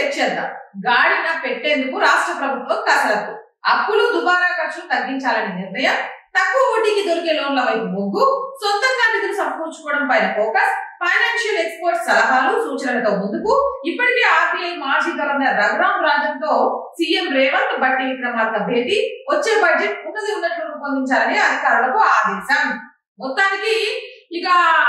Set చేద్దాం గాడిన పెట్టేందుకు రాష్ట్ర ప్రభుత్వం కసరత్తు అప్పులు దుబారా ఖర్చులు తగ్గించాలని నిర్ణయం తక్కువ వడ్డీకి దొరికే లోన్ల వైపు మొగ్గు సొంతంగా నిధులు సమకూర్చుకోవడం పైన ఫోకస్ ఫైనాన్షియల్ ఎక్స్పర్ట్ సలహాలు సూచనలతో ముందుకు ఇప్పటికే ఆర్బీఐ మాజీ గవర్నర్ రఘురాం రాజన్ తో సీఎం రేవంత్ బట్టి విక్రమార్క భేటీ వచ్చే బడ్జెట్ ఉన్నది ఉన్నట్లు రూపొందించాలని అధికారులకు ఆదేశం మొత్తానికి ఇక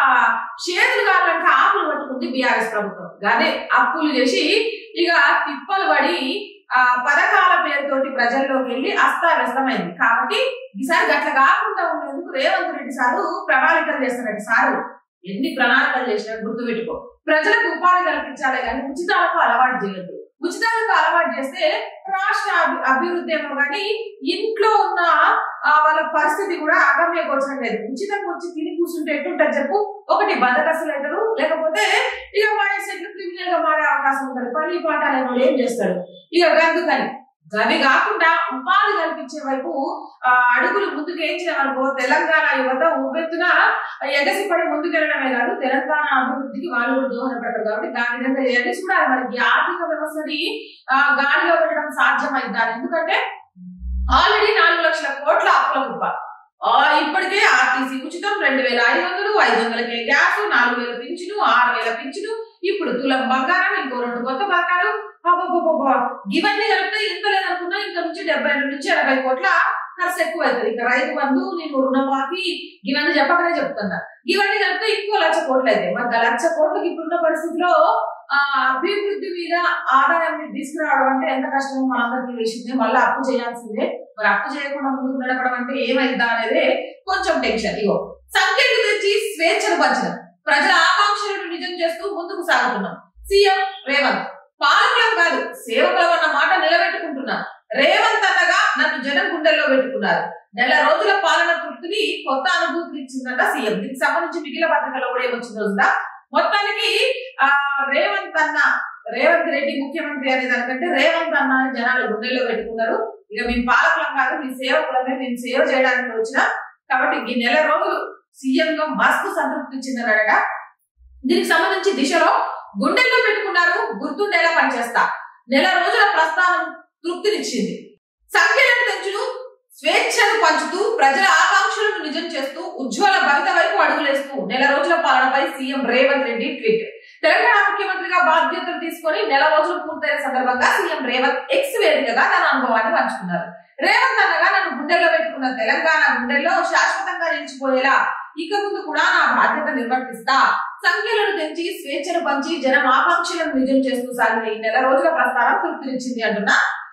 చేతులు కావాలంటే ఆకులు పట్టుకుంది బీఆర్ఎస్ ప్రభుత్వం అదే అప్పులు చేసి ఇక తిప్పలు పడి ఆ పథకాల పేరుతోటి ప్రజల్లోకి వెళ్ళి అస్తావ్యస్తమైంది కాబట్టి ఈసారి గట్ల కాకుండా ఉండేందుకు రేవంత్ రెడ్డి సారు ప్రణాళికలు చేస్తున్నట్టు సారు ఎన్ని ప్రణాళికలు చేసినా గుర్తుపెట్టుకో ప్రజలకు ఉపాధి కల్పించాలి కానీ ఉచితాలకు అలవాటు చేయొద్దు ఉచితాలకు అలవాటు చేస్తే రాష్ట్ర అభి- అభివృద్ధి ఏమో కానీ ఇంట్లో ఉన్న ఆ, వాళ్ళ పరిస్థితి కూడా అగమ్య గోచరం లేదు ఉచితంగా వచ్చి తిని కూర్చుంటే ఎట్టుంటది చెప్పు ఒకటి బద్దకస్తులు అవుతారు లేకపోతే ఇక మైండ్ సెట్ క్రిమినల్ గా మారే అవకాశం ఉంటుంది పని పాట అనేవాడు ఏం చేస్తాడు ఇక గందుకని అవి కాకుండా ఉపాధి కల్పించే వైపు ఆ, అడుగులు ముందుకేయించినామనుకో తెలంగాణ యువత ఉవ్వెత్తున ఎగసిపడి ముందుకెళ్ళడమే కాదు తెలంగాణ అభివృద్ధికి వాళ్ళు కూడా దోహదపడతారు కాబట్టి దాని విధంగా చేయాలి చూడాలి మనకి ఆర్థిక వ్యవస్థని ఆ, గాడిలో పెట్టడం సాధ్యమైందా ఎందుకంటే ఆల్రెడీ నాలుగు లక్షల కోట్ల అప్పుల కుప్ప ఆ, ఇప్పటికే ఆర్టీసీ ఉచితం రెండు వేల ఐదు వందలు ఐదు వందలకే గ్యాస్ నాలుగు వేల పింఛను ఆరు వేల పింఛను ఇప్పుడు తులం బంగారం ఇంకో రెండు కొత్త బంగారు అబ్బబ్బబ్బబ్బ. ఇవన్నీ కలిపితే ఇంత లేదనుకున్నా ఇంకా నుంచి డెబ్బై రెండు నుంచి ఎనభై కోట్ల ఖర్చు ఎక్కువ అవుతుంది ఇంకా రైతు బంధు నేను రుణమాఫీ ఇవన్నీ చెప్పకనే చెప్తున్నా ఇవన్నీ కలిపితే ఇంకో లక్ష కోట్లు అయితే మరి ఆ లక్ష కోట్లకి ఇప్పుడున్న పరిస్థితిలో ఆ అభివృద్ధి మీద ఆదాయాన్ని తీసుకురావడం అంటే ఎంత కష్టమో మనందరికీ తెలిసిందే మళ్ళీ అప్పు చేయాల్సిందే మరి అప్పు చేయకుండా ముందుకు నడపడం అంటే ఏమైందా అనేది కొంచెం టెన్షన్ ఇగో సంఖ్యలు తెచ్చి స్వేచ్ఛను పంచడం ప్రజల ఆకాంక్షలను నిజం చేస్తూ ముందుకు సాగుతున్నాం సీఎం రేవంత్ పాలకులం కాదు సేవకులం అన్న మాట నిలబెట్టుకుంటున్నా రేవంత్ అన్నగా నన్ను జనం గుండెల్లో పెట్టుకున్నారు నెల రోజుల పాలన తృప్తిని కొత్త అనుభూతిని ఇచ్చిందట సీఎం దీనికి సంబంధించి మిగిలిన పత్రికలో కూడా ఏమొచ్చిందో చూద్దాం మొత్తానికి ఆ రేవంత్ అన్న రేవంత్ రెడ్డి ముఖ్యమంత్రి అనే దానికంటే రేవంత్ అన్న అని జనాలు గుండెల్లో పెట్టుకున్నారు ఇక మేము పాలకులం కాదు మీ సేవకులమే మేము సేవ చేయడానికి వచ్చిన కాబట్టి ఈ నెల రోజులు సీఎం గా మస్తు సంతృప్తి ఇచ్చిందన్నాడట దీనికి సంబంధించి దిశలో గుండెల్లో పెట్టుకున్నారు గుర్తుండేలా పనిచేస్తా నెల రోజుల ప్రస్థానం తృప్తినిచ్చింది సంఖ్యలను పెంచుతూ స్వేచ్ఛను పంచుతూ ప్రజల ఆకాంక్షలను నిజం చేస్తూ ఉజ్వల భవిత వైపు అడుగులేస్తూ నెల రోజుల పాలనపై సీఎం రేవంత్ రెడ్డి ట్వీట్ తెలంగాణ ముఖ్యమంత్రిగా బాధ్యతలు తీసుకొని నెల రోజులు పూర్తయిన సందర్భంగా సీఎం రేవంత్ ఎక్స్ వేదికగా తన అనుభవాన్ని పంచుకున్నారు రేవంత్ అనగా నన్ను గుండెల్లో పెట్టుకున్న తెలంగాణ గుండెల్లో శాశ్వతంగా నిలిచిపోయేలా ఇక ముందు కూడా నా బాధ్యత నిర్వర్తిస్తా సంఖ్యలను తెంచి స్వేచ్ఛను పంచి జనం ఆకాంక్షలను నిజం చేస్తూ సాగిన ఈ నెల రోజుల ప్రస్థానం తృప్తినిచ్చింది అంటున్న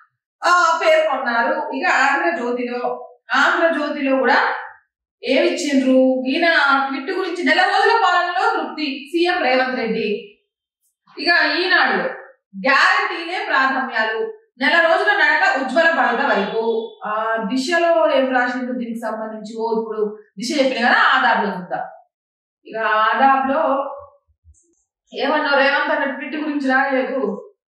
ఆ, పేర్కొన్నారు ఇక ఆంధ్రజ్యోతిలో ఆంధ్రజ్యోతిలో కూడా ఏమిచ్చిండ్రు ఈయన ట్విట్ గురించి నెల రోజుల పాలనలో తృప్తి సీఎం రేవంత్ రెడ్డి ఇక ఈనాడు గ్యారంటీలే ప్రాధాన్యాలు నెల రోజుల నడక ఉజ్వల భవిత వైపు ఆ దిశలో ఏం రాసిండ్రు దీనికి సంబంధించి ఓ ఇప్పుడు దిశ చెప్పిన కదా ఆధార్ లో చూద్దాం ఇక ఆధార్ లో ఏమన్నా రేవంత్ అన్న ట్విట్ గురించి రాయలేదు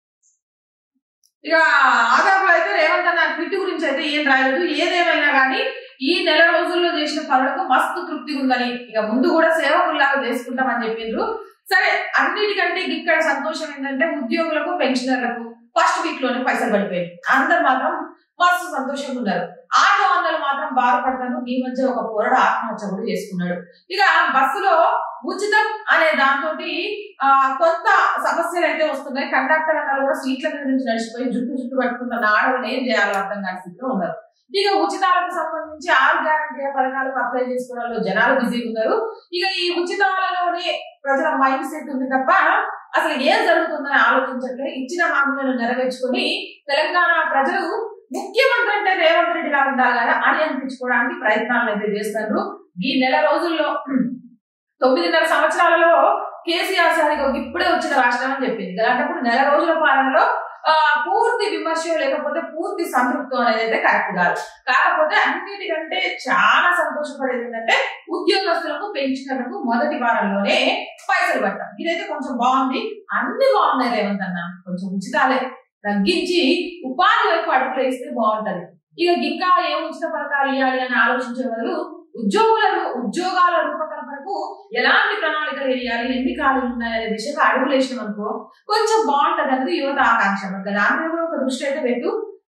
ఇక ఆధార్ లో అయితే రేవంత్ అన్న ట్విట్ గురించి అయితే ఏం రాయలేదు ఏదేమైనా కానీ ఈ నెల రోజుల్లో చేసిన పనులకు మస్తు తృప్తి ఉందని ఇక ముందు కూడా సేవకుల్లాగా చేసుకుంటామని చెప్పిండ్రు సరే అన్నిటికంటే ఇక్కడ సంతోషం ఏంటంటే ఉద్యోగులకు పెన్షనర్లకు ఫస్ట్ వీక్ లోనే పైసలు పడిపోయాయి అందరు మాత్రం మస్తు సంతోషంగా ఉన్నారు ఆటో అన్నలు మాత్రం బాధపడతాను ఈ మధ్య ఒక పోరడు ఆత్మహత్య కూడా చేసుకున్నాడు ఇక బస్సులో ఉచితం అనే దాంతో ఆ కొంత సమస్యలు అయితే వస్తున్నాయి కండక్టర్ అన్నారు కూడా సీట్ల మీద నుంచి నడిచిపోయి జుట్టు జుట్టు పట్టుకున్న ఆడవాళ్ళు ఏం చేయాలో అర్థం కాని స్థితిలో ఉన్నారు ఇక ఉచితాలకు సంబంధించి ఆరు గ్యారంటీ పథకాలకు అప్లై చేసుకోవడంలో జనాలు బిజీగా ఉన్నారు ఇక ఈ ఉచితాలలోనే ప్రజల మైండ్ సెట్ ఉంది తప్ప అసలు ఏం జరుగుతుందని ఆలోచించట్లే ఇచ్చిన హామీలను నెరవేర్చుకొని తెలంగాణ ప్రజలు ముఖ్యమంత్రి అంటే రేవంత్ రెడ్డిలా ఉండాలి కదా అని అనిపించుకోవడానికి ప్రయత్నాలు అయితే చేస్తారు ఈ నెల రోజుల్లో తొమ్మిదిన్నర సంవత్సరాలలో కేసీఆర్ సార్ ఇగో ఇప్పుడే వచ్చిన రాష్ట్రం అని చెప్పింది అలాంటప్పుడు నెల రోజుల పాలనలో ఆ, పూర్తి విమర్శ లేకపోతే పూర్తి సంతృప్తం అనేది అయితే కరెక్ట్ కాదు కాకపోతే అన్నిటికంటే చాలా సంతోషపడేది ఏంటంటే ఉద్యోగస్తులకు పెన్షనర్లకు మొదటి వారంలోనే పైసలు పడతాం ఇదైతే కొంచెం బాగుంది అన్ని బాగున్నాయి రేవంత్ అన్న కొంచెం ఉచితాలే తగ్గించి ఉపాధి వైపు అడుగులు వేస్తే బాగుంటది ఇక ఇంకా ఏం ఉచిత పథకాలు ఇవ్వాలి అని ఆలోచించే బదులు ఉద్యోగుల ఉద్యోగాల రూపకల్పనకు ఎలాంటి ప్రణాళికలు వేయాలి ఎన్ని ఖాళీలు ఉన్నాయనే విషయంలో అడుగులు వేసినాం అనుకో కొంచెం బాగుంటది అనేది యువత ఆకాంక్ష మరి దాని మీద కూడా ఒక దృష్టి అయితే పెట్టు